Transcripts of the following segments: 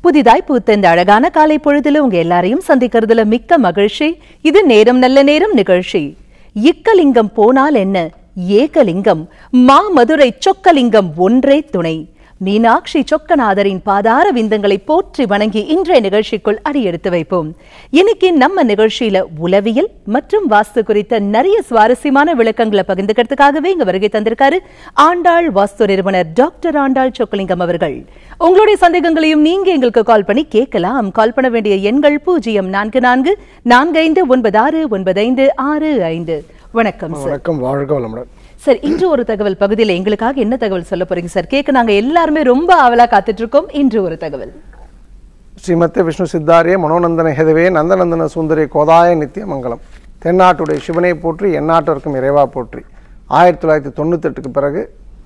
புதிதாய் பூத்த இந்த அழகான காலை பொழுதுல உங்க எல்லாரையும் சந்திக்கிறதுல மிக்க மகிழ்ச்சி இது நேரம் நல்ல நேரம் நிகழ்ச்சி இக்கலிங்கம் போனால் என்ன ஏகலிங்கம் மா மதுரை சொக்கலிங்கம் ஒன்றே துணை மீனாட்சி சொக்கநாதரின் பாதார விந்தங்களை போற்றி வணங்கி இன்றைய நிகழ்ச்சிக்குள் அடியெடுத்து வைப்போம் இன்னைக்கு நம்ம நிகழ்ச்சியில உளவியல் மற்றும் வாஸ்து குறித்த நிறைய சுவாரஸ்யமான விளக்கங்களை பகிர்ந்துக்கிறதுக்காகவே இங்க வருகை தந்திருக்காரு ஆண்டாள் வாஸ்து நிறுவனர் டாக்டர் ஆண்டாள் சொக்கலிங்கம் அவர்கள் உங்களுடைய சந்தேகங்களையும் நீங்க எங்களுக்கு கால் பண்ணி கேட்கலாம் கால் பண்ண வேண்டிய எண்கள் பூஜ்ஜியம் நான்கு நான்கு நான்கு ஐந்து ஒன்பது ஆறு ஒன்பது ஐந்து ஆறு ஐந்து வணக்கம் சார் வணக்கம் வாழ்க வளமுடன் சார் இன்று ஒரு தகவல் பகுதியில் எங்களுக்காக என்ன தகவல் சொல்ல போறீங்க சார் கேட்க நாங்க எல்லாருமே ரொம்ப ஆவலா காத்துட்டு இருக்கோம் இன்று ஒரு தகவல் ஸ்ரீமத்தே விஷ்ணு சித்தாரிய மனோநந்தன ஹெதவே நந்தநந்தன சுந்தரி கோதாய நித்தியமங்கலம் தென்னாட்டுடைய சிவனை போற்றி எந்நாட்டிற்கும் இறைவா போற்றி ஆயிரத்தி தொள்ளாயிரத்தி தொண்ணூத்தெட்டுக்கு பிறகு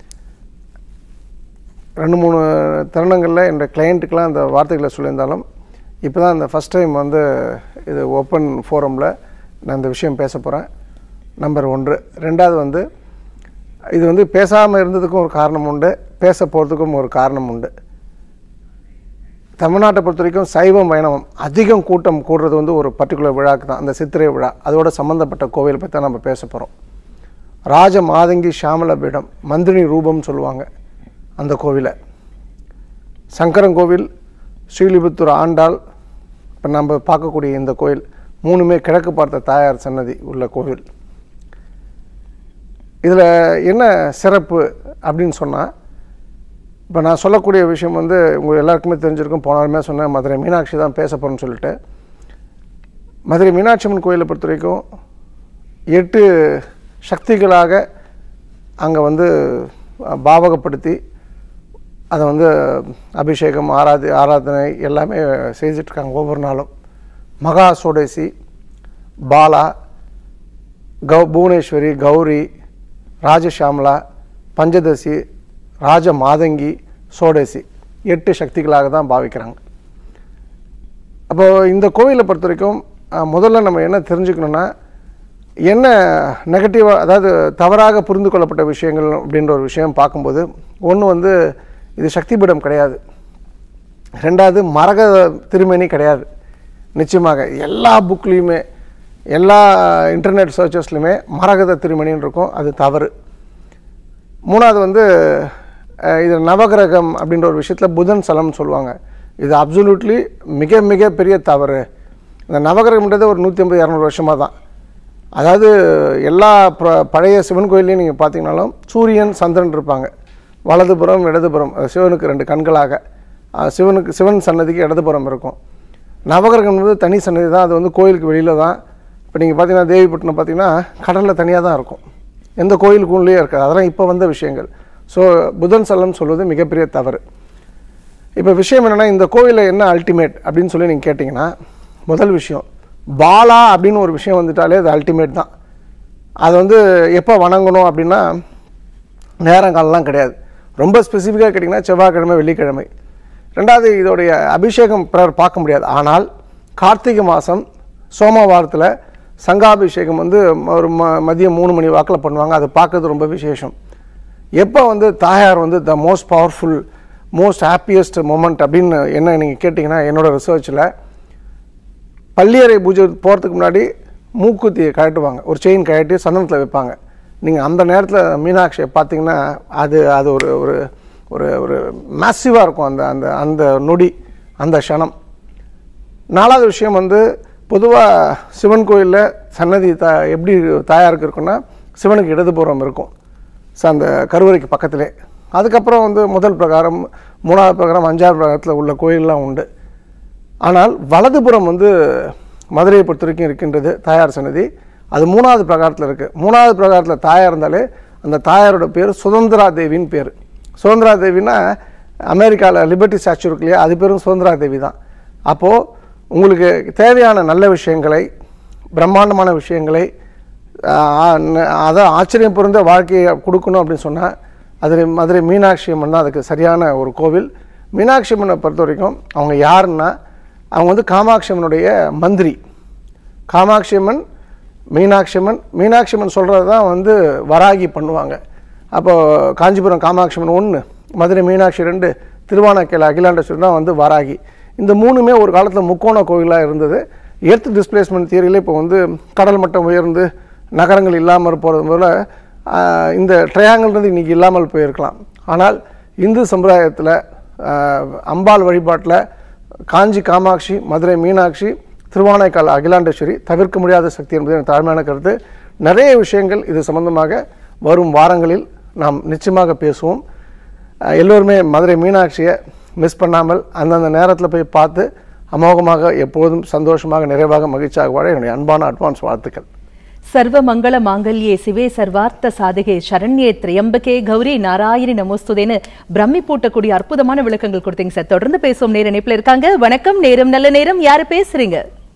ரெண்டு மூணு தருணங்களில் என்னோட கிளையண்ட்டுக்கெலாம் அந்த வார்த்தைகளை சொல்லியிருந்தாலும் இப்போ தான் இந்த ஃபஸ்ட் டைம் வந்து இது ஓப்பன் ஃபோரமில் நான் இந்த விஷயம் பேச போகிறேன் நம்பர் ஒன்று ரெண்டாவது வந்து இது வந்து பேசாமல் இருந்ததுக்கும் ஒரு காரணம் உண்டு பேச போகிறதுக்கும் ஒரு காரணம் உண்டு தமிழ்நாட்டை பொறுத்த வரைக்கும் சைவம் வைணவம் அதிகம் கூட்டம் கூடுறது வந்து ஒரு பர்டிகுலர் விழாக்கு தான் அந்த சித்திரை விழா அதோட சம்மந்தப்பட்ட கோவில் பற்றி தான் நம்ம பேச போகிறோம் ராஜ மாதங்கி ஷாமல பீடம் மந்திரினி ரூபம்னு சொல்லுவாங்க அந்த கோவிலை சங்கரன் கோவில் ஸ்ரீலிபுத்தூர் ஆண்டாள் இப்போ நம்ம பார்க்கக்கூடிய இந்த கோயில் மூணுமே கிழக்கு பார்த்த தாயார் சன்னதி உள்ள கோவில் இதில் என்ன சிறப்பு அப்படின்னு சொன்னால் இப்போ நான் சொல்லக்கூடிய விஷயம் வந்து உங்கள் எல்லாருக்குமே தெரிஞ்சிருக்கும் போனாலுமே சொன்னேன் மதுரை மீனாட்சி தான் பேச போகிறேன்னு சொல்லிட்டு மதுரை மீனாட்சி அம்மன் கோயிலை பொறுத்த வரைக்கும் எட்டு சக்திகளாக அங்கே வந்து அஹ், பாவகப்படுத்தி அதை வந்து அபிஷேகம் ஆராதி ஆராதனை எல்லாமே செஞ்சிட்ருக்காங்க ஒவ்வொரு நாளும் மகா சோடேசி பாலா கௌ புவனேஸ்வரி கௌரி ராஜஷாமலா பஞ்சதசி ராஜ மாதங்கி சோடேசி எட்டு சக்திகளாக தான் பாவிக்கிறாங்க அப்போது இந்த கோவிலை பொறுத்த வரைக்கும் அஹ், முதல்ல நம்ம என்ன தெரிஞ்சுக்கணுன்னா என்ன நெகட்டிவாக அதாவது தவறாக புரிந்து கொள்ளப்பட்ட விஷயங்கள் அப்படின்ற ஒரு விஷயம் பார்க்கும்போது ஒன்று வந்து இது சக்தி பீடம் கிடையாது ரெண்டாவது மரக திருமேனி கிடையாது நிச்சயமாக எல்லா புக்லேயுமே எல்லா இன்டர்நெட் சர்ச்சஸ்லையுமே மரகத திருமணின்னு இருக்கும் அது தவறு மூணாவது வந்து அஹ், இது நவகிரகம் அப்படின்ற ஒரு விஷயத்தில் புதன் சலம்னு சொல்லுவாங்க இது அப்சல்யூட்லி மிக மிக பெரிய தவறு இந்த நவகிரகம்ன்றது ஒரு நூற்றி ஐம்பது இரநூறு வருஷமாக தான் அதாவது எல்லா ப- பழைய சிவன் கோயிலையும் நீங்கள் பார்த்தீங்கன்னாலும் சூரியன் சந்திரன் இருப்பாங்க வலதுபுறம் இடதுபுறம் அது சிவனுக்கு ரெண்டு கண்களாக அஹ், சிவனுக்கு சிவன் சன்னதிக்கு இடதுபுறம் இருக்கும் நவகிரகம் வந்து தனி சன்னதி தான் அது வந்து கோயிலுக்கு வெளியில் தான் இப்போ நீங்கள் பார்த்தீங்கன்னா தேவிப்பட்டினம் பார்த்தீங்கன்னா கடலில் தனியாக தான் இருக்கும் எந்த கோயிலுக்குள்ளேயே இருக்காது அதெல்லாம் இப்போ வந்த விஷயங்கள் ஸோ புதன் சலம் சொல்வது மிகப்பெரிய தவறு இப்போ விஷயம் என்னென்னா இந்த கோவிலில் என்ன அல்டிமேட் அப்படின்னு சொல்லி நீங்கள் கேட்டிங்கன்னா முதல் விஷயம் பாலா அப்படின்னு ஒரு விஷயம் வந்துட்டாலே அது அல்டிமேட் தான் அது வந்து எப்போ வணங்கணும் அப்படின்னா நேரங்காலம்லாம் கிடையாது ரொம்ப ஸ்பெசிஃபிக்காக கேட்டிங்கன்னா செவ்வாய்க்கிழமை வெள்ளிக்கிழமை ரெண்டாவது இதோடைய அபிஷேகம் பிறர் பார்க்க முடியாது ஆனால் கார்த்திகை மாதம் சோமவாரத்தில் சங்காபிஷேகம் வந்து ஒரு ம மதியம் மூணு மணி வாக்கில் பண்ணுவாங்க அதை பார்க்கறது ரொம்ப விசேஷம் எப்போ வந்து தாயார் வந்து the most powerful most happiest moment அப்படின்னு என்ன நீங்கள் கேட்டிங்கன்னா என்னோட ரிசர்ச்சில் பள்ளியறை பூஜை போகிறதுக்கு முன்னாடி மூக்குத்தியை கழட்டுவாங்க ஒரு செயின் கழட்டி சந்தனத்தில் வைப்பாங்க நீங்கள் அந்த நேரத்தில் மீனாட்சியை பார்த்தீங்கன்னா அது அது ஒரு ஒரு ஒரு ஒரு மேசிவாக இருக்கும் அந்த அந்த அந்த நொடி அந்த க்ஷணம் நாலாவது விஷயம் வந்து பொதுவாக சிவன் கோயிலில் சன்னதி த எப்படி தாயாருக்கு இருக்குன்னா சிவனுக்கு இடதுபுறம் இருக்கும் ஸோ அந்த கருவறைக்கு பக்கத்திலே அதுக்கப்புறம் வந்து முதல் பிரகாரம் மூணாவது பிரகாரம் அஞ்சாவது பிரகாரத்தில் உள்ள கோயிலெலாம் உண்டு ஆனால் வலதுபுறம் வந்து மதுரையை பொறுத்த வரைக்கும் இருக்கின்றது தாயார் சன்னதி அது மூணாவது பிரகாரத்தில் இருக்குது மூணாவது பிரகாரத்தில் தாயார் இருந்தாலே அந்த தாயாரோட பேர் சுதந்திரா தேவின்னு பேர் சுதந்திரா தேவின்னா அமெரிக்காவில் லிபர்ட்டி ஸ்டாச்சு இருக்கு இல்லையா அது பேரும் சுதந்திரா தேவி தான் அப்போது உங்களுக்கு தேவையான நல்ல விஷயங்களை பிரம்மாண்டமான விஷயங்களை ஆஹ், ந- அதான் ஆச்சரியம் பொருந்த வாழ்க்கையை கொடுக்கணும் அப்படின்னு சொன்னால் அது மதுரை மீனாட்சி அம்மன் தான் அதுக்கு சரியான ஒரு கோவில் மீனாட்சி அம்மனை பொறுத்த வரைக்கும் அவங்க யாருன்னா அவங்க வந்து காமாட்சி அம்மனுடைய மந்திரி காமாட்சி அம்மன் மீனாட்சி அம்மன் மீனாட்சி அம்மன் சொல்கிறது தான் வந்து வராகி பண்ணுவாங்க அப்போது காஞ்சிபுரம் காமாட்சி அம்மன் ஒன்று மதுரை மீனாட்சி ரெண்டு திருவானக்கையில் அகிலாண்டேஸ்வரி தான் வந்து வராகி இந்த மூணுமே ஒரு காலத்தில் முக்கோண கோயிலாக இருந்தது எர்த் டிஸ்பிளேஸ்மெண்ட் தியரியில் இப்போ வந்து கடல் மட்டம் உயர்ந்து நகரங்கள் இல்லாமல் போகிறது போல ஆஹ், இந்த ட்ரையாங்கிள்ன்றது இன்றைக்கி இல்லாமல் போயிருக்கலாம் ஆனால் இந்து சமுதாயத்தில் அம்பாள் வழிபாட்டில் காஞ்சி காமாட்சி மதுரை மீனாட்சி திருவானைக்கால் அகிலாண்டேஸ்வரி தவிர்க்க முடியாத சக்தி என்பது எனக்கு தாழ்மையான கருத்து நிறைய விஷயங்கள் இது சம்பந்தமாக வரும் வாரங்களில் நாம் நிச்சயமாக பேசுவோம் அஹ் எல்லோருமே மதுரை மீனாட்சியை மிஸ் பண்ணாமல் அந்தந்த நேரத்தில் போய் பார்த்து அமோகமாக எப்போதும் சந்தோஷமாக நிறைவாக மகிழ்ச்சியாக வாழ என்னுடைய அன்பான அட்வான்ஸ் வாழ்த்துக்கள் சர்வ மங்கள மாங்கல்யே சிவே சர்வார்த்த சாதகே சரண்யே திரியம்பகே கௌரி நாராயணி நமோஸ்துதேன்னு பிரம்மி போட்டக்கூடிய அற்புதமான விளக்கங்கள் கொடுத்தீங்க சார் தொடர்ந்து பேசுவோம் நேர இணைப்புல இருக்காங்க வணக்கம் நேரம் நல்ல நேரம் யாரு பேசுறீங்க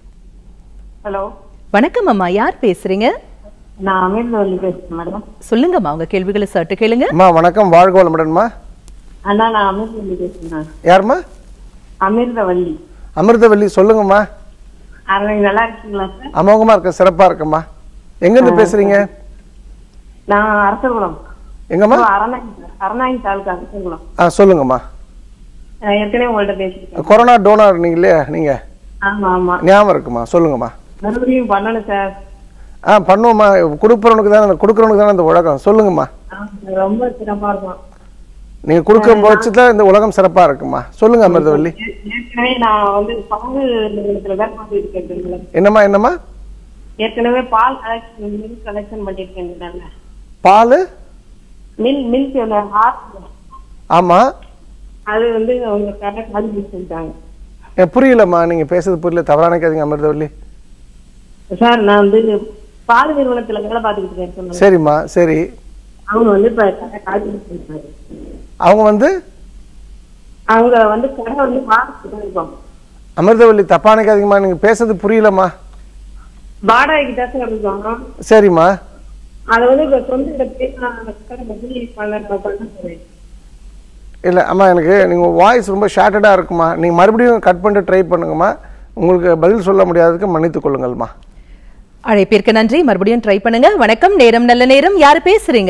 ஹலோ வணக்கம் அம்மா யார் பேசுறீங்க நான் அமிர்தவல்லி பேசுறேன் மேடம் சொல்லுங்கம்மா உங்க கேள்விகளை சட்டு கேளுங்க அம்மா வணக்கம் வாழ்க வளமுடன்மா அண்ணா நான் அமிர்தவல்லி பேசுறேன் யாரும்மா அமிர்தவல்லி அமிர்தவல்லி சொல்லுங்கம்மா அரை நல்லா இருக்கீங்களா சார் அமோகமாக இருக்க சிறப்பாக இருக்கும்மா எங்கேருந்து பேசுகிறீங்க நான் அரசகுளம் எங்கம்மா அரணாய் அரணாயின் தாலுக்கா அரசகுளம் ஆ சொல்லுங்கம்மா நான் ஏற்கனவே உங்கள்ட்ட பேசியிருக்கேன் கொரோனா டோனர் நீங்க இல்லையா நீங்கள் ஆமா ஆமா ஞாபகம் இருக்குமா சொல்லுங்கம்மா மறுபடியும் பண்ணணும் சார் ஆ பண்ணுவோம்மா கொடுக்குறவனுக்கு தானே கொடுக்குறவனுக்கு தானே இந்த உலகம் சொல்லுங்கம்மா ஆமா சார், ரொம்ப சிறப்பா இருக்கும் நீங்கள் கொடுக்குற பட்சத்தில் இந்த உலகம் சிறப்பாக இருக்குமா சொல்லுங்க அமிர்தவல்லி ஏ- ஏற்கனவே நான் வந்து பால் நிறுவனத்துல வேலை பார்த்துட்டு இருக்கேன் என்னம்மா என்னம்மா ஏற்கனவே பால் கலெக்ஷன் மில்க் கலெக்ஷன் பண்ணிருக்கேன் பால் மில் மில்க் அந்த ஹார்ட் ஆமாம் அது வந்து அவங்க கரெக்டாக காலி சொல்லிட்டாங்க எனக்கு புரியலம்மா நீங்கள் பேசுறது புரியல தவறான நினைக்காதீங்க அமிர்தவல்லி சார் நான் வந்து பால் நிறுவனத்துல வேலை பார்த்துக்கிட்டு இருக்கேன் சொன்னேன். சரிம்மா சரி அவங்க வந்து இப்ப கடை காலி சொல்லிட்டாங்க அவங்க வந்து அவங்க வந்து கடை வந்து வாடகைக்கு இருக்கும் அமிர்தவல்லி தப்பா நினைக்காதீங்கம்மா நீங்கள் பேசுறது புரியலம்மா வாடகைக்கு தான் சார் இருக்கோம் சரிம்மா அதை வந்து இப்ப சொந்த இடத்துல நான் கடை பதிலி பண்ண பண்ண போறேன் இல்லை அம்மா எனக்கு நீங்கள் வாய்ஸ் ரொம்ப ஷார்ட்டடாக இருக்குமா நீங்கள் மறுபடியும் கட் பண்ணிட்டு ட்ரை பண்ணுங்கம்மா உங்களுக்கு பதில் சொல்ல முடியாததுக்கு மன்னித்துக் கொள்ளுங்கள்மா அழைப்பிற்கு நன்றி மறுபடியும் ட்ரை பண்ணுங்க வணக்கம் நேரம் நல்ல நேரம் யார் பேசுறீங்க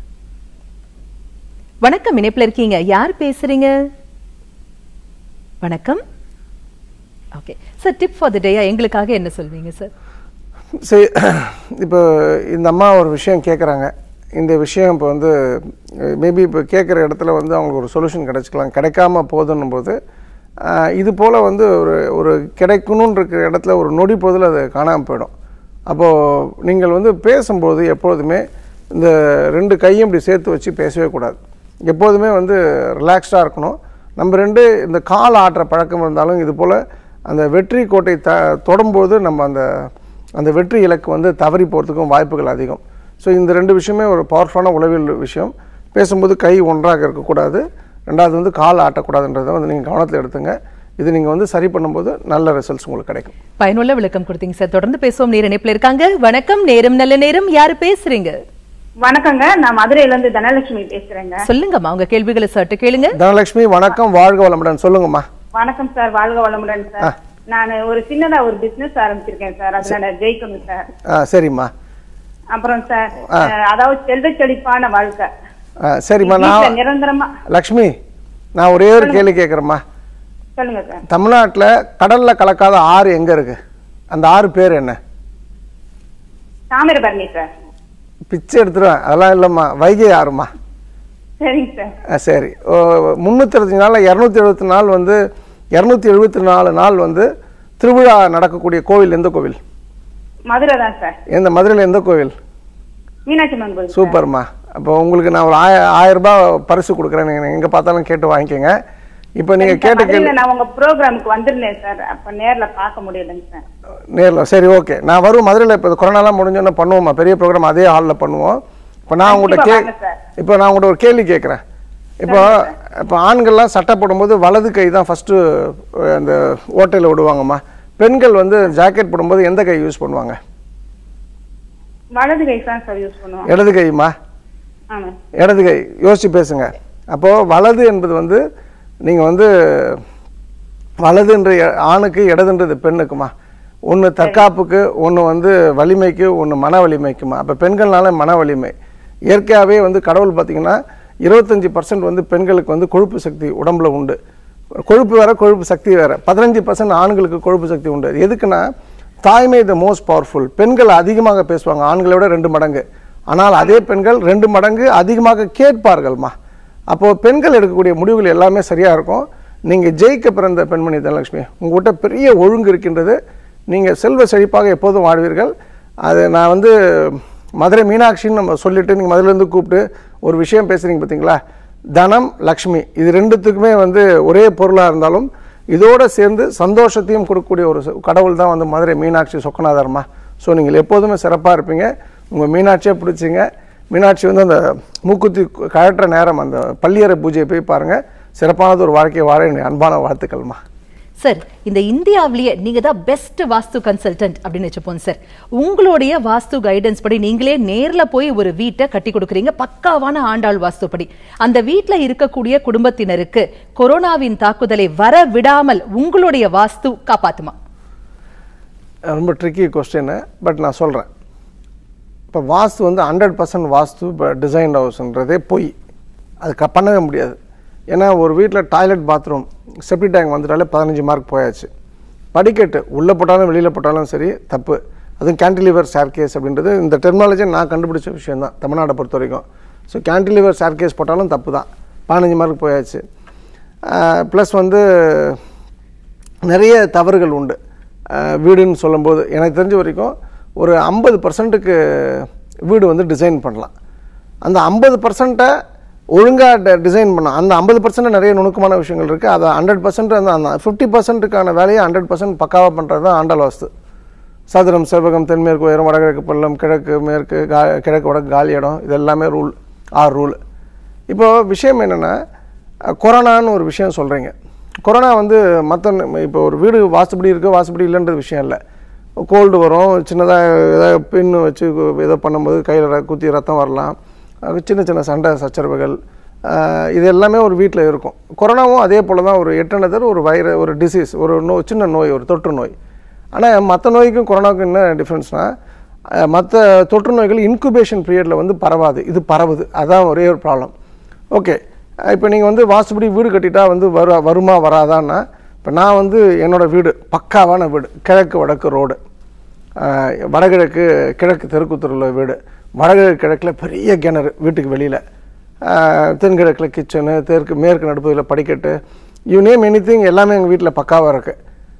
வணக்கம் இணைப்புல இருக்கீங்க யார் பேசுறீங்க வணக்கம் okay sir tip for the டேயா எங்களுக்காக என்ன சொல்வீங்க சார் சரி இப்போ இந்த அம்மா ஒரு விஷயம் கேட்குறாங்க இந்த விஷயம் இப்போ வந்து மேபி இப்போ கேட்குற இடத்துல வந்து அவங்களுக்கு ஒரு சொல்யூஷன் கிடைச்சிக்கலாம் கிடைக்காம போதுன்னும் போது ஆஹ், இது போல் வந்து ஒரு ஒரு கிடைக்கணும்னு இருக்கிற இடத்துல ஒரு நொடி பொழுதில் அது காணாமல் போயிடும் அப்போது நீங்கள் வந்து பேசும்போது எப்பொழுதுமே இந்த ரெண்டு கையும் இப்படி சேர்த்து வச்சு பேசவே கூடாது எப்போதுமே வந்து ரிலாக்ஸ்டாக இருக்கணும் நம்ம ரெண்டு இந்த கால் ஆட்டுற பழக்கம் இருந்தாலும் இது போல் அந்த வெற்றி கோட்டை த தொடும்போது நம்ம அந்த அந்த வெற்றி இலக்கு வந்து தவறி போகிறதுக்கும் வாய்ப்புகள் அதிகம் ஸோ இந்த ரெண்டு விஷயமே ஒரு பவர்ஃபுல்லான உளவியல் விஷயம் பேசும்போது கை ஒன்றாக இருக்கக்கூடாது ரெண்டாவது வந்து கால் ஆட்டக்கூடாதுன்றதை வந்து நீங்கள் கவனத்தில் எடுத்துங்க இது நீங்கள் வந்து சரி பண்ணும்போது நல்ல ரிசல்ட்ஸ் உங்களுக்கு கிடைக்கும் பயனுள்ள விளக்கம் கொடுத்தீங்க சார் தொடர்ந்து பேசுவோம் நேர இணைப்புல இருக்காங்க வணக்கம் நேரம் நல்ல நேரம் யார் பேசுறீங்க வணக்கங்க நான் மதுரையில இருந்து தனலட்சுமி பேசுறேங்க சொல்லுங்கம்மா உங்க கேள்விகளை சட்டு கேளுங்க தனலட்சுமி வணக்கம் வாழ்க வளமுடன் சொல்லுங்கம்மா வணக்கம் சார் வாழ்க வளமுடன் சார் நான் ஒரு சின்னதா ஒரு பிசினஸ் ஆரம்பிச்சிருக்கேன் சார் அதுல நான் ஜெயிக்கணும் சார் ஆ சரிம்மா அப்புறம் சார் அஹ், அதாவது செல்வ செழிப்பான வாழ்க்கை ஆ சரிம்மா வீட்டுல நான் நிரந்தரமா லக்ஷ்மி நான் ஒரே ஒரு கேள்வி கேட்குறேம்மா சொல்லுங்க சார் தமிழ்நாட்டில் கடலில் கலக்காத ஆறு எங்கே இருக்கு அந்த ஆறு பேர் என்ன தாமிரபரணி சார் பிச்சை எடுத்துருவேன் அதெல்லாம் இல்லைம்மா வைகை ஆறுமா சரிங்க சார் ஆ, சரி முந்நூற்றி இருபத்தஞ்சு நாளில் இரநூத்தி எழுபத்தி நாள் வந்து இரநூத்தி எழுபத்தி நாலு நாள் வந்து திருவிழா நடக்கக்கூடிய கோவில் எந்த கோவில் மதுரை தான் சார் எந்த மதுரையில் எந்த கோவில் மீனாட்சி அம்மன் கோயில் சூப்பர்மா அப்போ உங்களுக்கு நான் ஒரு ஆய ஆயிரம் ரூபாய் பரிசு கொடுக்குறேன் நீங்கள் எங்கே பார்த்தாலும் கேட்டு வாங்கிக்கோங்க இப்போ நீங்கள் கேட்ட கேள்வி மதுரையில நான் உங்க ப்ரோக்ராமுக்கு வந்திருந்தேன் சார் அப்ப நேர்ல பார்க்க முடியலங்க சார் நேரில் சரி ஓகே நான் வரும் மதுரையில் இப்போ கொரோனாலாம் முடிஞ்சோன்னே பண்ணுவோம்மா பெரிய ப்ரோக்ராம் அதே ஹாலில் பண்ணுவோம் இப்போ நான் உங்கள்கிட்ட கே கண்டிப்பா வாங்க சார். இப்போ நான் உங்கள்கிட்ட ஒரு கேள்வி கேட்குறேன் இப்போ இப்போ ஆண்கள்லாம் சட்டை போடும்போது வலது கை தான் ஃபஸ்ட்டு அந்த ஓட்டையில் விடுவாங்கம்மா பெண்கள் வந்து ஜாக்கெட் போடும்போது எந்த கை யூஸ் பண்ணுவாங்க வலது கை தான் சார் யூஸ் பண்ணுவோம் இடது கைமா ஆமா இடது கை யோசிச்சு பேசுங்க அப்போது வலது என்பது வந்து நீங்கள் வந்து வலதுன்ற எ- ஆணுக்கு இடதுன்றது பெண்ணுக்குமா ஒன்று தற்காப்புக்கு ஒன்று வந்து வலிமைக்கு ஒன்று மன வலிமைக்குமா அப்போ பெண்கள்னால மன வலிமை இயற்கையாகவே வந்து கடவுள் பார்த்தீங்கன்னா இருபத்தஞ்சி பர்சன்ட் வந்து பெண்களுக்கு வந்து கொழுப்பு சக்தி உடம்புல உண்டு கொழுப்பு வேற கொழுப்பு சக்தி வேற பதினஞ்சு பர்சன்ட் ஆண்களுக்கு கொழுப்பு சக்தி உண்டு அது எதுக்குன்னா தாய்மை த மோஸ்ட் பவர்ஃபுல் பெண்கள் அதிகமாக பேசுவாங்க ஆண்களை விட ரெண்டு மடங்கு ஆனால் அதே பெண்கள் ரெண்டு மடங்கு அதிகமாக கேட்பார்கள்மா அப்போது பெண்கள் எடுக்கக்கூடிய முடிவுகள் எல்லாமே சரியாக இருக்கும் நீங்கள் ஜெயிக்க பிறந்த பெண்மணி தனலட்சுமி உங்கள்கிட்ட பெரிய ஒழுங்கு இருக்கின்றது நீங்கள் செல்வ செழிப்பாக எப்போதும் வாழ்வீர்கள் அது நான் வந்து மதுரை மீனாட்சின்னு நம்ம சொல்லிட்டு நீங்கள் மதுரையிலேருந்து கூப்பிட்டு ஒரு விஷயம் பேசுகிறீங்க பார்த்தீங்களா தனம் லக்ஷ்மி இது ரெண்டுத்துக்குமே வந்து ஒரே பொருளாக இருந்தாலும் இதோட சேர்ந்து சந்தோஷத்தையும் கொடுக்கக்கூடிய ஒரு ச- கடவுள் தான் வந்து மதுரை மீனாட்சி சொக்கநாதர்மா ஸோ நீங்கள் எப்போதுமே சிறப்பாக இருப்பீங்க உங்கள் மீனாட்சியை பிடிச்சிங்க மீனாட்சி வந்து அந்த மூக்குத்தி கழற்ற நேரம் அந்த பள்ளியறை பூஜையை போய் பாருங்கள் சிறப்பானது ஒரு வாழ்க்கையை வாழ என்னுடைய அன்பான வாழ்த்துக்கள்மா சார் இந்த இந்தியாவிலேயே நீங்க தான் பெஸ்ட் வாஸ்து கன்சல்டன்ட் அப்படின்னு வச்சுப்போம் சார் உங்களுடைய வாஸ்து கைடன்ஸ் படி நீங்களே நேர்ல போய் ஒரு வீட்டை கட்டி கொடுக்குறீங்க பக்காவான ஆண்டாள் வாஸ்துப்படி அந்த வீட்ல இருக்கக்கூடிய குடும்பத்தினருக்கு கொரோனாவின் தாக்குதலை வர விடாமல் உங்களுடைய வாஸ்து காப்பாத்துமா ரொம்ப ட்ரிக்கி கொஸ்டின் பட் நான் சொல்கிறேன் இப்போ வாஸ்து வந்து ஹண்ட்ரட் பர்சன்ட் வாஸ்து இப்போ டிசைன் ஹவுஸ்ன்றதே பொய் அது க பண்ணவே முடியாது ஏன்னா ஒரு வீட்டில் டாய்லெட் பாத்ரூம் செப்டி டேங்க் வந்துட்டாலே பதினஞ்சு மார்க் போயாச்சு படிக்கட்டு உள்ளே போட்டாலும் வெளியில் போட்டாலும் சரி தப்பு அதுவும் கேன்டிலிவர் கேஸ் அப்படின்றது இந்த டெர்மாலஜி நான் கண்டுபிடிச்ச விஷயம் தான் தமிழ்நாட்டை பொறுத்த வரைக்கும் ஸோ கேன்டிலிவர் கேஸ் போட்டாலும் தப்பு தான் பதினஞ்சு மார்க் போயாச்சு ப்ளஸ் வந்து நிறைய தவறுகள் உண்டு அஹ் வீடுன்னு சொல்லும்போது எனக்கு தெரிஞ்ச வரைக்கும் ஒரு ஐம்பது பர்சன்ட்டுக்கு வீடு வந்து டிசைன் பண்ணலாம் அந்த ஐம்பது பர்சன்ட்டை ஒழுங்காக டிசைன் பண்ணலாம் அந்த ஐம்பது பர்சன்ட் நிறைய நுணுக்கமான விஷயங்கள் இருக்குது அதை ஹண்ட்ரட் பர்சன்ட் அந்த அந்த ஃபிஃப்டி பர்சன்ட்டுக்கான வேலையை ஹண்ட்ரட் பர்சன்ட் பக்காவாக பண்ணுறது தான் ஆண்டாள் வாஸ்து சதுரம் செவ்வகம் தென்மேற்கு உயரம் வடகிழக்கு பள்ளம் கிழக்கு மேற்கு கா கிழக்கு வடக்கு காலி இடம் இது எல்லாமே ரூல் ஆறு ரூல் இப்போ விஷயம் என்னென்னா கொரோனான்னு ஒரு விஷயம் சொல்கிறீங்க கொரோனா வந்து மற்ற இப்போ ஒரு வீடு வாசுபடி இருக்குது வாசுபடி இல்லைன்றது விஷயம் இல்லை கோல்டு வரும் சின்னதாக ஏதாவது பின்னு வச்சு ஏதோ பண்ணும்போது கையில் குத்தி ரத்தம் வரலாம் அது சின்ன சின்ன சண்டை சச்சரவுகள் ஆஹ் இது எல்லாமே ஒரு வீட்டில் இருக்கும் கொரோனாவும் அதே போல் தான் ஒரு எட்டனதர் ஒரு வைர ஒரு டிசீஸ் ஒரு நோ சின்ன நோய் ஒரு தொற்று நோய் ஆனால் மற்ற நோய்க்கும் கொரோனாவுக்கும் என்ன டிஃப்ரென்ஸ்னால் மற்ற தொற்று நோய்கள் இன்குபேஷன் பீரியடில் வந்து பரவாது இது பரவுது அதான் ஒரே ஒரு ப்ராப்ளம் ஓகே இப்போ நீங்கள் வந்து வாசுபடி வீடு கட்டிட்டா வந்து வரு வருமா வராதான்னா இப்போ நான் வந்து என்னோட வீடு பக்காவான வீடு கிழக்கு வடக்கு ரோடு ஆஹ் வடகிழக்கு கிழக்கு தெருக்குத்தூரில் வீடு வடகிழக்கு கிழக்கில் பெரிய கிணறு வீட்டுக்கு வெளியில் தென்கிழக்கில் கிச்சனு தெற்கு மேற்கு நடுப்பகுதியில் படிக்கட்டு யூ நேம் எனி எல்லாமே எங்கள் வீட்டில் பக்காவாக இருக்குது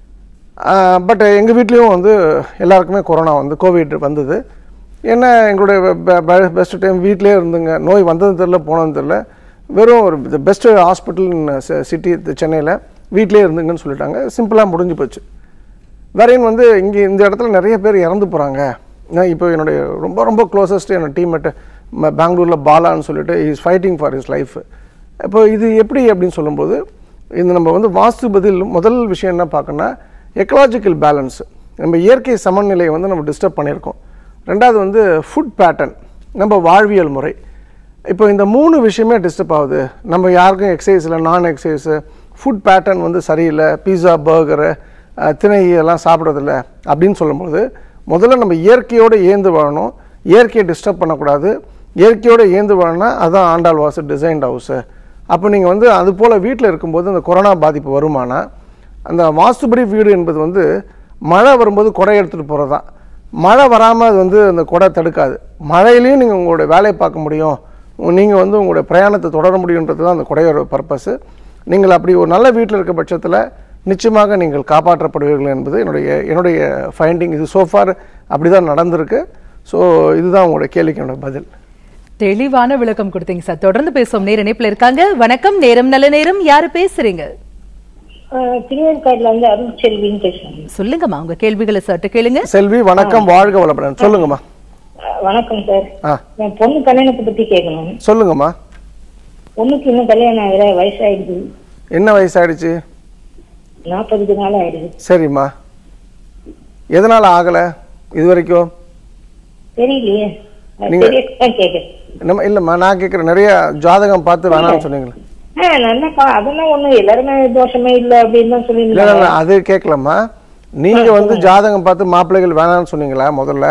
பட் எங்கள் வீட்லேயும் வந்து எல்லாருக்குமே கொரோனா வந்து கோவிட் வந்தது என்ன எங்களுடைய பெஸ்ட் டைம் வீட்டிலே இருந்துங்க நோய் வந்ததும் தெரில போனதும் தெரில வெறும் ஒரு பெஸ்ட் ஹாஸ்பிட்டல் சிட்டி சென்னையில் வீட்டிலே இருந்துங்கன்னு சொல்லிட்டாங்க சிம்பிளாக முடிஞ்சு போச்சு வேறையும் வந்து இங்கே இந்த இடத்துல நிறைய பேர் இறந்து போகிறாங்க நான் இப்போ என்னுடைய ரொம்ப ரொம்ப க்ளோசஸ்ட் என்னோட டீம்மேட்டு பெங்களூரில் பாலான்னு சொல்லிட்டு is fighting for his life இப்போ இது எப்படி அப்படின்னு சொல்லும்போது இந்த நம்ம வந்து வாஸ்து பதில் முதல் விஷயம் என்ன பார்க்கணும்னா எக்கலாஜிக்கல் பேலன்ஸ் நம்ம இயற்கை சமநிலையை வந்து நம்ம டிஸ்டர்ப் பண்ணியிருக்கோம் ரெண்டாவது வந்து ஃபுட் பேட்டர்ன் நம்ம வாழ்வியல் முறை இப்போ இந்த மூணு விஷயமே டிஸ்டர்ப் ஆகுது நம்ம யாருக்கும் எக்ஸசைஸ் இல்லை நான் எக்ஸசைஸு ஃபுட் பேட்டர்ன் வந்து சரியில்லை பீஸா பர்கரு திணை எல்லாம் சாப்பிட்றதில்ல அப்படின்னு சொல்லும்போது முதல்ல நம்ம இயற்கையோடு ஏந்து வாழணும் இயற்கையை டிஸ்டர்ப் பண்ணக்கூடாது இயற்கையோடு ஏந்து வாழணும்னா அதான் ஆண்டாள் வாசு டிசைன்ட் ஹவுஸு அப்போ நீங்கள் வந்து அது போல் வீட்டில் இருக்கும்போது அந்த கொரோனா பாதிப்பு வருமானா அந்த வாஸ்துபடி வீடு என்பது வந்து மழை வரும்போது கொடை எடுத்துகிட்டு போகிறது தான் மழை வராமல் அது வந்து அந்த கொடை தடுக்காது மழையிலையும் நீங்கள் உங்களுடைய வேலையை பார்க்க முடியும் நீங்கள் வந்து உங்களுடைய பிரயாணத்தை தொடர முடியுன்றது தான் அந்த கொடையோட பர்பஸு நீங்கள் அப்படி ஒரு நல்ல வீட்டில் இருக்க பட்சத்தில் நிச்சயமாக நீங்கள் காப்பாற்றப்படுவீர்கள் என்பது என்னுடைய என்னுடைய ஃபைண்டிங் இது சோஃபார் அப்படி தான் நடந்திருக்கு ஸோ இதுதான் உங்களுடைய கேள்விக்கு என்னோட பதில் தெளிவான விளக்கம் கொடுத்தீங்க சார் தொடர்ந்து பேசுவோம் நேர இணைப்புல இருக்காங்க வணக்கம் நேரம் நல்ல நேரம் யாரு பேசுறீங்க திருவேற்காடுல இருந்து அருள் செல்வின்னு பேசுறேன் சொல்லுங்கம்மா உங்க கேள்விகளை சட்டு கேளுங்க செல்வி வணக்கம் வாழ்க வளப்படன் சொல்லுங்கம்மா அஹ் வணக்கம் சார் ஆ என் பொண்ணு கல்யாணத்தை பத்தி கேட்கணும் சொல்லுங்கம்மா பொண்ணுக்கு இன்னும் கல்யாணம் ஆகிற வயசாயிடுது என்ன வயசாயிடுச்சு நாற்பதுக்கு நாள் ஆயிடுது சரிம்மா எதனால் ஆகலை இது வரைக்கும் தெரியலையே அது நீங்க- தெரியத்தான் கேட்கறேன் நம்ம இல்லைம்மா நான் கேட்குறேன் நிறைய ஜாதகம் பார்த்து வேணாம்னு சொன்னீங்களே ஆ நல்ல கா- அதெல்லாம் ஒண்ணும் எல்லாருமே தோஷமே இல்ல அப்படின்னு தான் இல்லை இல்லை சொல்லியிருந்தாங்க அது கேட்கலம்மா நீங்க வந்து ஜாதகம் பார்த்து மாப்பிள்ளைகள் வேணாம்னு சொன்னீங்களா முதல்ல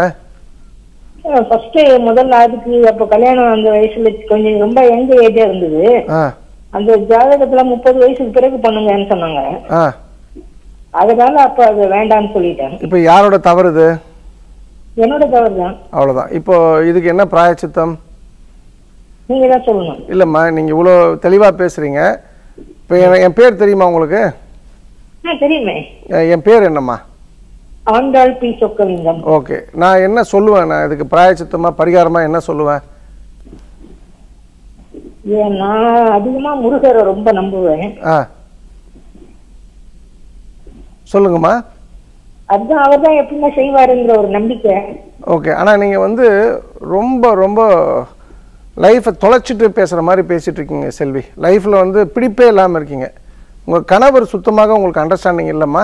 ஃபர்ஸ்ட் முதல்ல அதுக்கு அப்ப கல்யாணம் அந்த வயசுல கொஞ்சம் ரொம்ப யங் ஏஜா இருந்தது ஆ அந்த ஜாதகத்துல முப்பது வயசுக்கு பிறகு பண்ணுங்கன்னு சொன்னாங்க ஆ அதனால அப்ப அது வேண்டாம்னு சொல்லிட்டேன் இப்போ யாரோட தவறு இது என்னோட தவறு தான் அவ்வளோதான் இப்போ இதுக்கு என்ன பிராயச்சித்தம் நீங்க தான் சொல்லணும் இல்லைம்மா நீங்கள் இவ்வளோ தெளிவாக பேசுகிறீங்க இப்போ என் என் பேர் தெரியுமா உங்களுக்கு ஆ தெரியுமே என் என் பேர் என்னம்மா ஆண்டாள் பி சொக்கலிங்கம் ஓகே நான் என்ன சொல்லுவேன் நான் இதுக்கு பிராயச்சித்தமாக பரிகாரமாக என்ன சொல்லுவேன் ஏன் நான் அதிகமா முருகரை ரொம்ப நம்புவேன் ஆ சொல்லுங்கம்மா அதுதான் அவர் தான் எப்படின்னா செய்வாருங்கிற ஒரு நம்பிக்கை ஓகே ஆனால் நீங்கள் வந்து ரொம்ப ரொம்ப லைஃப்பை தொலைச்சிட்டு பேசுகிற மாதிரி பேசிகிட்டு இருக்கீங்க செல்வி லைஃப்பில் வந்து பிடிப்பே இல்லாமல் இருக்கீங்க உங்கள் கணவர் சுத்தமாக உங்களுக்கு அண்டர்ஸ்டாண்டிங் இல்லைம்மா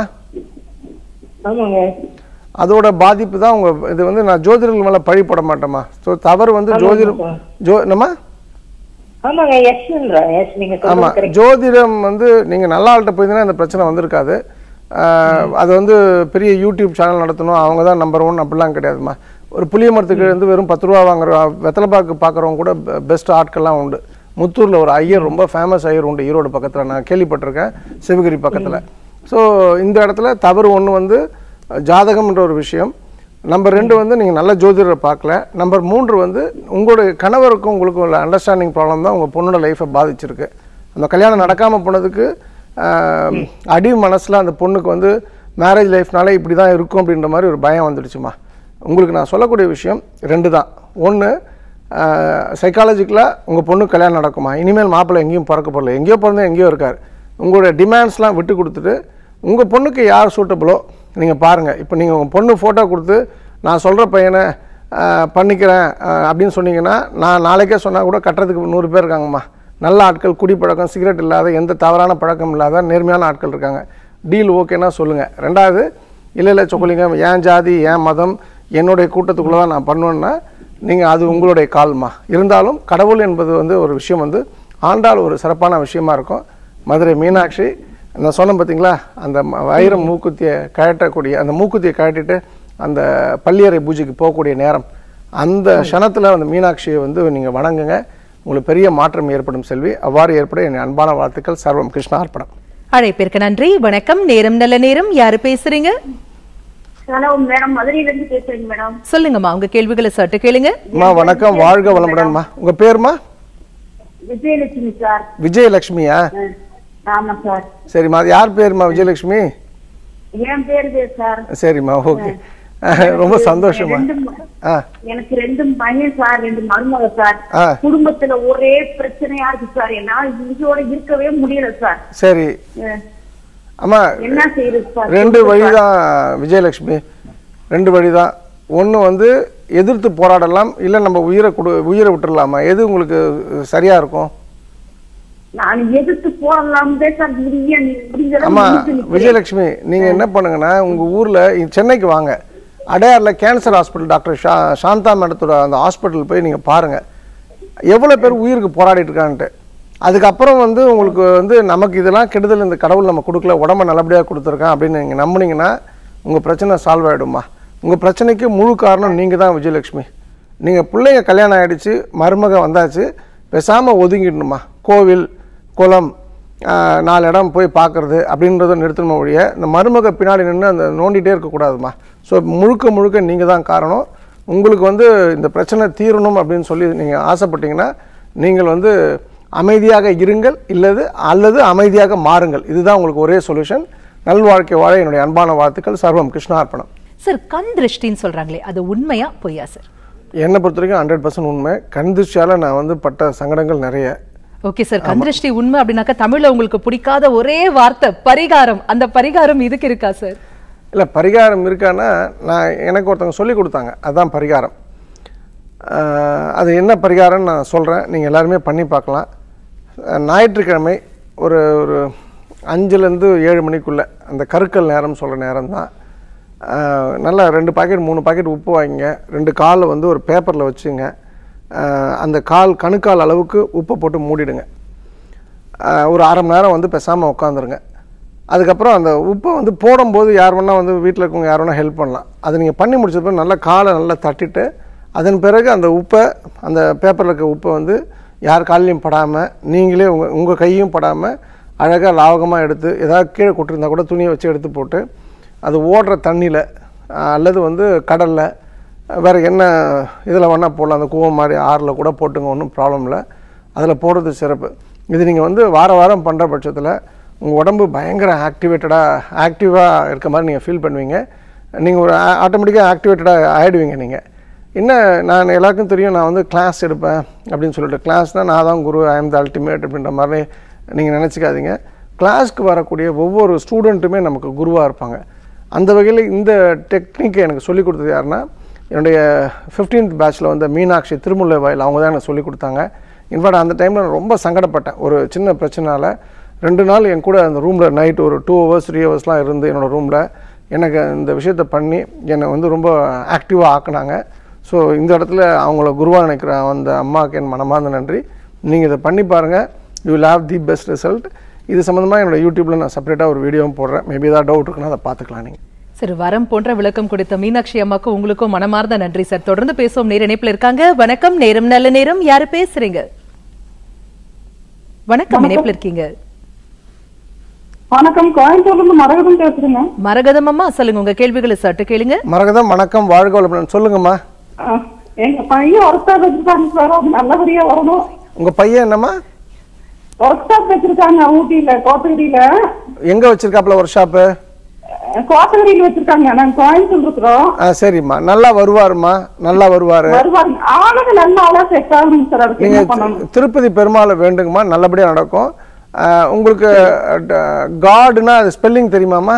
ஆமாங்க அதோட பாதிப்பு தான் உங்கள் இது வந்து நான் ஜோதிடர்கள் மேலே பழி போட மாட்டேம்மா ஸோ தவறு வந்து ஜோதிடம் ஜோ என்னம்மா ஆமாங்க எஸ்ன்றா எஸ் நீங்க ஆமாம் சொல்றது correct. ஜோதிடம் வந்து நீங்கள் நல்ல ஆள்கிட்ட போயிருந்தீங்கன்னா இந்த பிரச்சனை வந்திருக்காது ஆஹ், அது வந்து பெரிய யூடியூப் சேனல் நடத்தணும் அவங்க தான் நம்பர் ஒன் அப்படிலாம் கிடையாதும்மா ஒரு புளிய மரத்துக்கு வந்து வெறும் பத்து ரூபா வாங்குற வெத்தலைப்பாக்கு பார்க்குறவங்க கூட பெஸ்ட் ஆட்கள்லாம் உண்டு முத்தூரில் ஒரு ஐயர் ரொம்ப ஃபேமஸ் ஐயர் உண்டு ஈரோடு பக்கத்தில் நான் கேள்விப்பட்டிருக்கேன் சிவகிரி பக்கத்தில் ஸோ இந்த இடத்துல தவறு ஒன்று வந்து ஜாதகம்ன்ற ஒரு விஷயம் நம்பர் ரெண்டு வந்து நீங்கள் நல்ல ஜோதிடரை பார்க்கல நம்பர் மூன்று வந்து உங்களுடைய கணவருக்கும் உங்களுக்கும் உள்ள அண்டர்ஸ்டாண்டிங் ப்ராப்ளம் தான் உங்கள் பொண்ணோட லைஃப்பை பாதிச்சிருக்கு அந்த கல்யாணம் நடக்காமல் போனதுக்கு ஆஹ், அடி மனசில் அந்த பொண்ணுக்கு வந்து மேரேஜ் லைஃப்னாலே இப்படி தான் இருக்கும் அப்படின்ற மாதிரி ஒரு பயம் வந்துடுச்சுமா உங்களுக்கு நான் சொல்லக்கூடிய விஷயம் ரெண்டு தான் ஒன்று சைக்காலஜிக்கலாக உங்கள் பொண்ணுக்கு கல்யாணம் நடக்குமா இனிமேல் மாப்பிள்ளை எங்கேயும் பிறக்க போகல எங்கேயோ பிறந்து எங்கேயோ இருக்கார் உங்களுடைய டிமாண்ட்ஸ்லாம் விட்டு கொடுத்துட்டு உங்கள் பொண்ணுக்கு யார் சூட்டபிளோ நீங்கள் பாருங்கள் இப்போ நீங்கள் உங்கள் பொண்ணு ஃபோட்டோ கொடுத்து நான் சொல்கிற பையனை ஆஹ், பண்ணிக்கிறேன் ஆஹ், அப்படின்னு சொன்னீங்கன்னா நான் நாளைக்கே சொன்னால் கூட கட்டுறதுக்கு நூறு பேர் இருக்காங்கம்மா நல்ல ஆட்கள் குடிப்பழக்கம் சிகரெட் இல்லாத எந்த தவறான பழக்கம் இல்லாத நேர்மையான ஆட்கள் இருக்காங்க டீல் ஓகேன்னா சொல்லுங்கள் ரெண்டாவது இல்லை இல்லை சொக்கலிங்கம் என் ஜாதி என் மதம் என்னுடைய கூட்டத்துக்குள்ளே தான் நான் பண்ணுவேன்னா நீங்கள் அது உங்களுடைய கால்மா இருந்தாலும் கடவுள் என்பது வந்து ஒரு விஷயம் வந்து ஆண்டாள் ஒரு சிறப்பான விஷயமா இருக்கும் மதுரை மீனாட்சி நான் சொன்னேன் பார்த்தீங்களா அந்த ம- வைரம் மூக்குத்தியை கழட்டக்கூடிய அந்த மூக்குத்தியை கழட்டிட்டு அந்த பள்ளியறை பூஜைக்கு போகக்கூடிய நேரம் அந்த க்ஷணத்தில் அந்த மீனாட்சியை வந்து நீங்கள் வணங்குங்க உங்களுக்கு பெரிய மாற்றம் ஏற்படும் செல்வி அவ்வாறு ஏற்பட என் அன்பான வாழ்த்துக்கள் சர்வம் கிருஷ்ணா அர்ப்பணம் அழைப்பிற்கு நன்றி வணக்கம் நேரம் நல்ல நேரம் யாரு பேசுறீங்க ஹலோ மேடம் மதுரையில இருந்து பேசுறேங்க மேடம் சொல்லுங்கம்மா உங்க கேள்விகளை சட்டு கேளுங்க அம்மா வணக்கம் வாழ்க வளமுடன்மா உங்கள் பேருமா விஜயலட்சுமி சார் விஜயலட்சுமியா ஆமா சார் சரிம்மா அது யார் பேருமா விஜயலட்சுமி என் பேரு பேர் சார் சரிம்மா ஓகே ரொம்ப சந்தோஷமா ரெண்டு ம- ஆ எனக்கு ரெண்டு பையன் சார் ரெண்டு மருமக சார் ஆ. குடும்பத்துல ஒரே பிரச்சனையா இருக்கு சார் என்னால இதோட இருக்கவே முடியல சார் சரி அஹ், அம்மா என்ன செய்யறது சார் ரெண்டு வழிதான் விஜயலட்சுமி ரெண்டு வழிதான் ஒன்று வந்து எதிர்த்து போராடலாம் இல்லை நம்ம உயிரை கொடு உயிரை விட்டுறலாமா எது உங்களுக்கு சரியா இருக்கும் நான் எதிர்த்து போடலாம் சார் முடிய முடிஞ்சளவு அம்மா முடிச்சு நிக்கிறேன். விஜயலட்சுமி நீங்கள் என்ன பண்ணுங்கன்னா உங்கள் ஊரில் சென்னைக்கு வாங்க அடையாரில் கேன்சர் ஹாஸ்பிட்டல் டாக்டர் ஷா சாந்தா மேடத்தோட அந்த ஹாஸ்பிட்டல் போய் நீங்கள் பாருங்கள் எவ்வளோ பேர் உயிருக்கு போராடிட்டு இருக்கான்ட்டு அதுக்கப்புறம் வந்து உங்களுக்கு வந்து நமக்கு இதெல்லாம் கெடுதல் இந்த கடவுள் நம்ம கொடுக்கல உடம்ப நல்லபடியாக கொடுத்துருக்கான் அப்படின்னு நீங்கள் நம்புனீங்கன்னா உங்கள் பிரச்சனை சால்வ் ஆகிடுமா உங்கள் பிரச்சனைக்கு முழு காரணம் நீங்கள் தான் விஜயலட்சுமி நீங்கள் பிள்ளைங்க கல்யாணம் ஆயிடுச்சு மருமக வந்தாச்சு பேசாமல் ஒதுங்கிடணுமா கோவில் குளம் ஆஹ், நாலு இடம் போய் பார்க்கறது அப்படின்றத நிறுத்தணும் ஒழிய இந்த மருமக பின்னாடி நின்று அந்த நோண்டிகிட்டே இருக்கக்கூடாதுமா ஸோ முழுக்க முழுக்க நீங்கள் தான் காரணம் உங்களுக்கு வந்து இந்த பிரச்சனை தீரணும் அப்படின்னு சொல்லி நீங்கள் ஆசைப்பட்டீங்கன்னா நீங்கள் வந்து அமைதியாக இருங்கள் இல்லது அல்லது அமைதியாக மாறுங்கள் இதுதான் உங்களுக்கு ஒரே சொல்யூஷன் நல்வாழ்க்கை வாழ என்னுடைய அன்பான வாழ்த்துக்கள் சர்வம் கிருஷ்ணார்ப்பணம் சார் கண் திருஷ்டின்னு சொல்றாங்களே அது உண்மையா பொய்யா சார் என்னை பொறுத்த வரைக்கும் ஹண்ட்ரட் பர்சன்ட் உண்மை கண் திருஷ்டியால நான் வந்து பட்ட சங்கடங்கள் நிறைய ஓகே சார் கண் திருஷ்டி உண்மை அப்படின்னாக்கா தமிழ்ல உங்களுக்கு பிடிக்காத ஒரே வார்த்தை பரிகாரம் அந்த பரிகாரம் இதுக்கு இருக்கா சார் இல்லை பரிகாரம் இருக்கான்னா நான் எனக்கு ஒருத்தவங்க சொல்லி கொடுத்தாங்க அதுதான் பரிகாரம் ஆஹ் அது என்ன பரிகாரம்னு நான் சொல்கிறேன் நீங்கள் எல்லாருமே பண்ணி பார்க்கலாம் அஹ் ஞாயிற்றுக்கிழமை ஒரு ஒரு அஞ்சுலேருந்து ஏழு மணிக்குள்ளே அந்த கருக்கல் நேரம் சொல்கிற நேரம் தான் நல்லா ரெண்டு பாக்கெட் மூணு பாக்கெட் உப்பு வாங்கிங்க ரெண்டு காலை வந்து ஒரு பேப்பரில் வச்சுங்க ஆஹ் அந்த கால் கணுக்கால் அளவுக்கு உப்பை போட்டு மூடிடுங்க ஆஹ் ஒரு அரை மணி நேரம் வந்து பேசாமல் உட்காந்துருங்க அதுக்கப்புறம் அந்த உப்பை வந்து போடும்போது யார் வேணா வந்து வீட்டில் இருக்கவங்க யார் வேணா ஹெல்ப் பண்ணலாம் அதை நீங்கள் பண்ணி முடிச்சப்போ நல்லா காலை நல்லா தட்டிட்டு அதன் பிறகு அந்த உப்பை அந்த பேப்பரில் இருக்க உப்பை வந்து யார் காலையும் படாமல் நீங்களே உங்கள் உங்கள் கையும் படாமல் அழகாக லாவகமாக எடுத்து ஏதாவது கீழே கொட்டிருந்தா கூட துணியை வச்சு எடுத்து போட்டு அது ஓடுற தண்ணியில் அல்லது வந்து கடலில் வேறு என்ன இதில் வேணால் போடலாம் அந்த கூவம் மாதிரி ஆறில் கூட போட்டுங்க ஒன்றும் ப்ராப்ளம் இல்லை அதில் போடுறது சிறப்பு இது நீங்கள் வந்து வார வாரம் பண்ணுற பட்சத்தில் உங்கள் உடம்பு பயங்கர ஆக்டிவேட்டடாக ஆக்டிவாக இருக்க மாதிரி நீங்கள் ஃபீல் பண்ணுவீங்க நீங்கள் ஒரு ஆட்டோமேட்டிக்காக ஆக்டிவேட்டடாக ஆகிடுவீங்க நீங்கள் என்ன நான் எல்லாருக்கும் தெரியும் நான் வந்து கிளாஸ் எடுப்பேன் அப்படின்னு சொல்லிட்டு கிளாஸ்னால் நான் தான் குரு ஐ எம் த அல்டிமேட் அப்படின்ற மாதிரி நீங்கள் நினச்சிக்காதீங்க கிளாஸ்க்கு வரக்கூடிய ஒவ்வொரு ஸ்டூடெண்ட்டுமே நமக்கு குருவாக இருப்பாங்க அந்த வகையில் இந்த டெக்னிக்கை எனக்கு சொல்லிக் கொடுத்தது யாருன்னா என்னுடைய ஃபிஃப்டீன்த் பேட்ச்சில் வந்த மீனாட்சி திருமுல்லை வாயில் அவங்க தான் எனக்கு சொல்லிக் கொடுத்தாங்க இன்ஃபேக்ட் அந்த டைமில் நான் ரொம்ப சங்கடப்பட்டேன் ஒரு சின்ன பிரச்சனைனால ரெண்டு நாள் என் கூட அந்த ரூமில் நைட் ஒரு டூ ஹவர்ஸ் த்ரீ ஹவர்ஸ்லாம் இருந்து என்னோடய ரூமில் எனக்கு இந்த விஷயத்தை பண்ணி என்னை வந்து ரொம்ப ஆக்டிவாக ஆக்குனாங்க ஸோ இந்த இடத்துல அவங்கள குருவாக நினைக்கிற அந்த அம்மாவுக்கு என் மனமார்ந்த நன்றி நீங்கள் இதை பண்ணி பாருங்கள் you will have the best result இது சம்மந்தமாக என்னோட யூடியூப்பில் நான் செப்பரேட்டாக ஒரு வீடியோவும் போடுறேன் மேபி ஏதாவது டவுட் இருக்குன்னா அதை பார்த்துக்கலாம் நீங்கள் சரி வரம் போன்ற விளக்கம் கொடுத்த மீனாட்சி அம்மாக்கும் உங்களுக்கும் மனமார்ந்த நன்றி சார் தொடர்ந்து பேசுவோம் நேர இணைப்புல இருக்காங்க வணக்கம் நேரம் நல்ல நேரம் யாரு பேசுறீங்க வணக்கம் இணைப்புல இருக்கீங்க வணக்கம் கோயம்புத்தூர்ல இருந்து மரகதம் பேசுறேங்க மரகதம் அம்மா சொல்லுங்க உங்க கேள்விகளை சட்டு கேளுங்க மரகதம் வணக்கம் வாழ்க வளமுடன் சொல்லுங்கம்மா அஹ், எங்க பையன் ஒர்க் ஷாப் வச்சிருக்காங்க சார் அது நல்லபடியா வரணும் உங்கள் பையன் என்னம்மா ஒர்க் ஷாப் வச்சிருக்காங்க ஊட்டியில கோத்தகிரியில எங்கே வச்சிருக்காப்புல ஒரு ஷாப்பு அஹ், கோத்தகிரியில வச்சிருக்காங்க நாங்க கோயம்புத்தூர் இருக்கிறோம் ஆ சரிம்மா நல்லா வருவாருமா நல்லா வருவார் வருவாங்க ஆளுங்க நல்ல ஆளா செட் ஆகணும் சார் அதுக்கு என்ன பண்ணணும் நீங்கள் திருப்பதி பெருமாளை வேண்டுங்கம்மா நல்லபடியாக நடக்கும் ஆ, உங்களுக்கு காடுனா அது ஸ்பெல்லிங் தெரியுமாம்மா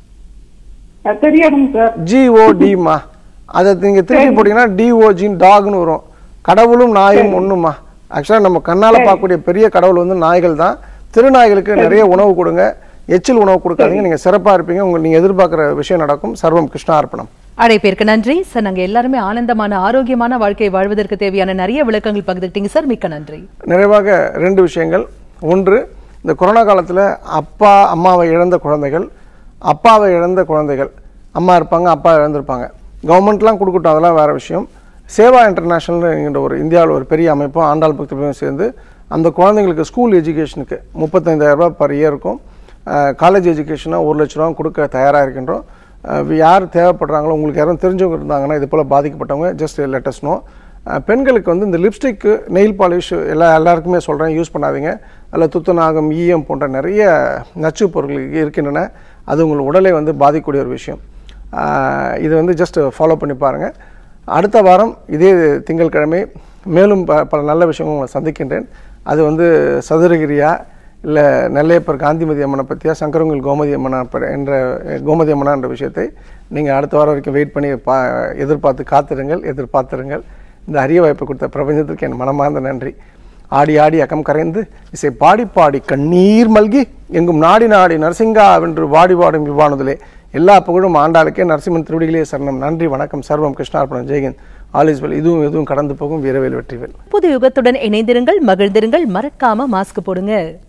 அஹ், தெரியாதுங்க சார் ஜிஓடிமா அதை நீங்கள் திருப்பி போட்டிங்கன்னா டிஓஜின்னு டாக்னு வரும் கடவுளும் நாயும் ஒன்றுமா ஆக்சுவலாக நம்ம கண்ணால் பார்க்கக்கூடிய பெரிய கடவுள் வந்து நாய்கள் தான் திருநாய்களுக்கு நிறைய உணவு கொடுங்க எச்சில் உணவு கொடுக்காதீங்க நீங்கள் சிறப்பாக இருப்பீங்க உங்க நீங்கள் எதிர்பார்க்குற விஷயம் நடக்கும் சர்வம் கிருஷ்ணார்ப்பணம் அழைப்பிற்கு நன்றி சார் நாங்க எல்லாருமே ஆனந்தமான ஆரோக்கியமான வாழ்க்கை வாழ்வதற்கு தேவையான நிறைய விளக்கங்கள் பகிர்ந்துக்கிட்டீங்க சார் மிக்க நன்றி நிறைவாக ரெண்டு விஷயங்கள் ஒன்று இந்த கொரோனா காலத்தில் அப்பா அம்மாவை இழந்த குழந்தைகள் அப்பாவை இழந்த குழந்தைகள் அம்மா இருப்பாங்க அப்பா இழந்திருப்பாங்க கவர்மெண்ட்லாம் கொடுக்கட்டும் அதெல்லாம் வேறு விஷயம் சேவா இன்டர்நேஷனல் என்கிற ஒரு இந்தியாவில் ஒரு பெரிய அமைப்பும் ஆண்டாள் பக்தியும் சேர்ந்து அந்த குழந்தைங்களுக்கு ஸ்கூல் எஜுகேஷனுக்கு முப்பத்தைந்தாயிரம் ரூபாய் பர் இயருக்கும் காலேஜ் எஜுகேஷனாக ஒரு லட்ச ரூபா கொடுக்க தயாராக இருக்கின்றோம் அஹ் யார் தேவைப்படுறாங்களோ உங்களுக்கு யாரும் தெரிஞ்சவங்க இருந்தாங்கன்னா இது போல் பாதிக்கப்பட்டவங்க ஜஸ்ட் லெட்டஸ்னோ பெண்களுக்கு வந்து இந்த லிப்ஸ்டிக்கு நெயில் பாலிஷ் எல்லா எல்லாருக்குமே சொல்கிறேன் யூஸ் பண்ணாதீங்க அதில் துத்தநாகம் ஈயம் போன்ற நிறைய நச்சு பொருட்கள் இருக்கின்றன அது உங்கள் உடலை வந்து பாதிக்கக்கூடிய ஒரு விஷயம் அஹ் இது வந்து ஜஸ்ட் ஃபாலோ பண்ணி பாருங்கள் அடுத்த வாரம் இதே திங்கட்கிழமை மேலும் ப பல நல்ல விஷயங்கள் உங்களை சந்திக்கின்றேன் அது வந்து சதுரகிரியா இல்லை நெல்லையப்பர் காந்திமதி அம்மனை பற்றியா சங்கரங்குள் கோமதி அம்மனா ப- என்ற கோமதி அம்மனா என்ற விஷயத்தை நீங்கள் அடுத்த வாரம் வரைக்கும் வெயிட் பண்ணி பா எதிர்பார்த்து காத்திருங்கள் எதிர்பார்த்திருங்கள் இந்த அரிய வாய்ப்பை கொடுத்த பிரபஞ்சத்திற்கு என் மனமார்ந்த நன்றி ஆடி ஆடி அகம் கரைந்து இசை பாடி பாடி கண்ணீர் மல்கி எங்கும் நாடி நாடி நரசிங்கா வென்று வாடி வாடும் விவானதிலே எல்லா புகழும் ஆண்டாளுக்கே நரசிம்மன் திருவடிகளே சரணம் நன்றி வணக்கம் சர்வம் கிருஷ்ணார்ப்பணம் ஜெயகந்த் ஆல் இஸ் வெல் இதுவும் எதுவும் கடந்து போகும் வீரவேல் வெற்றிவேல் புது யுகத்துடன் இணைந்திருங்கள் மகிழ்ந்திருங்கள் மறக்காம மாஸ்க் போடுங்க